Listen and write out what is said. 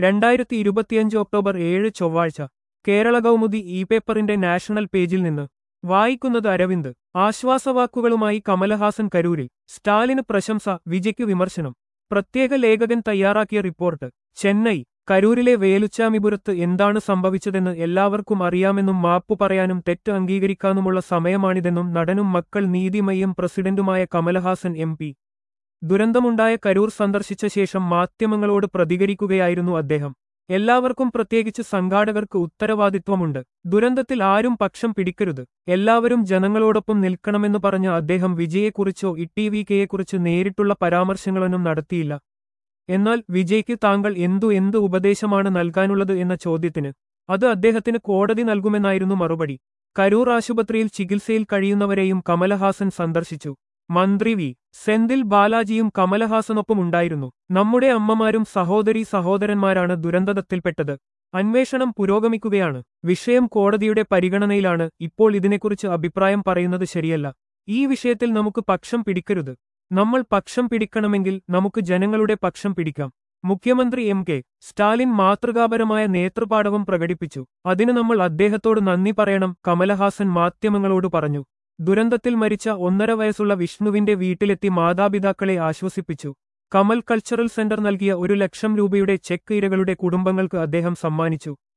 രണ്ടായിരത്തി ഇരുപത്തിയഞ്ച് ഒക്ടോബർ ഏഴ് ചൊവ്വാഴ്ച കേരള കൗമുദി ഇ പേപ്പറിന്റെ നാഷണൽ പേജിൽ നിന്ന് വായിക്കുന്നത് അരവിന്ദ് ആശ്വാസവാക്കുകളുമായി കമലഹാസൻ കരൂരിൽ സ്റ്റാലിന് പ്രശംസ വിജയ്ക്ക് വിമർശനം പ്രത്യേക ലേഖകൻ തയ്യാറാക്കിയ റിപ്പോർട്ട് ചെന്നൈ കരൂരിലെ വേലുച്ചാമിപുരത്ത് എന്താണ് സംഭവിച്ചതെന്ന് എല്ലാവർക്കും അറിയാമെന്നും മാപ്പു പറയാനും തെറ്റ് അംഗീകരിക്കാനുമുള്ള സമയമാണിതെന്നും നടനും മക്കൾ നീതിമയ്യം പ്രസിഡന്റുമായ കമലഹാസൻ എം പി ദുരന്തമുണ്ടായ കരൂർ സന്ദർശിച്ച ശേഷം മാധ്യമങ്ങളോട് പ്രതികരിക്കുകയായിരുന്നു അദ്ദേഹം എല്ലാവർക്കും പ്രത്യേകിച്ച് സംഘാടകർക്ക് ഉത്തരവാദിത്വമുണ്ട് ദുരന്തത്തിൽ ആരും പക്ഷം പിടിക്കരുത് എല്ലാവരും ജനങ്ങളോടൊപ്പം നിൽക്കണമെന്ന് പറഞ്ഞ അദ്ദേഹം വിജയെക്കുറിച്ചോ ഇട്ടിവികയെക്കുറിച്ച് നേരിട്ടുള്ള പരാമർശങ്ങളൊന്നും നടത്തിയില്ല എന്നാൽ വിജയ്ക്ക് താങ്കൾ എന്തു എന്ത് ഉപദേശമാണ് നൽകാനുള്ളത് എന്ന ചോദ്യത്തിന് അത് അദ്ദേഹത്തിന് കോടതി നൽകുമെന്നായിരുന്നു മറുപടി കരൂർ ആശുപത്രിയിൽ ചികിത്സയിൽ കഴിയുന്നവരെയും കമലഹാസൻ സന്ദർശിച്ചു മന്ത്രി വി സെന്തിൽ ബാലാജിയും കമലഹാസനൊപ്പം ഉണ്ടായിരുന്നു നമ്മുടെ അമ്മമാരും സഹോദരി സഹോദരന്മാരാണ് ദുരന്തത്തിൽപ്പെട്ടത് അന്വേഷണം പുരോഗമിക്കുകയാണ് വിഷയം കോടതിയുടെ പരിഗണനയിലാണ് ഇപ്പോൾ ഇതിനെക്കുറിച്ച് അഭിപ്രായം പറയുന്നത് ശരിയല്ല ഈ വിഷയത്തിൽ നമുക്ക് പക്ഷം പിടിക്കരുത് നമ്മൾ പക്ഷം പിടിക്കണമെങ്കിൽ നമുക്ക് ജനങ്ങളുടെ പക്ഷം പിടിക്കാം മുഖ്യമന്ത്രി എം കെ സ്റ്റാലിൻ മാതൃകാപരമായ നേതൃപാടവം പ്രകടിപ്പിച്ചു അതിന് നമ്മൾ അദ്ദേഹത്തോട് നന്ദി പറയണം കമലഹാസൻ മാധ്യമങ്ങളോട് പറഞ്ഞു ദുരന്തത്തിൽ മരിച്ച ഒന്നര വയസ്സുള്ള വിഷ്ണുവിന്റെ വീട്ടിലെത്തി മാതാപിതാക്കളെ ആശ്വസിപ്പിച്ചു കമൽ കൾച്ചറൽ സെന്റർ നൽകിയ ഒരു ലക്ഷം രൂപയുടെ ചെക്ക് ഇരകളുടെ കുടുംബങ്ങൾക്ക് അദ്ദേഹം സമ്മാനിച്ചു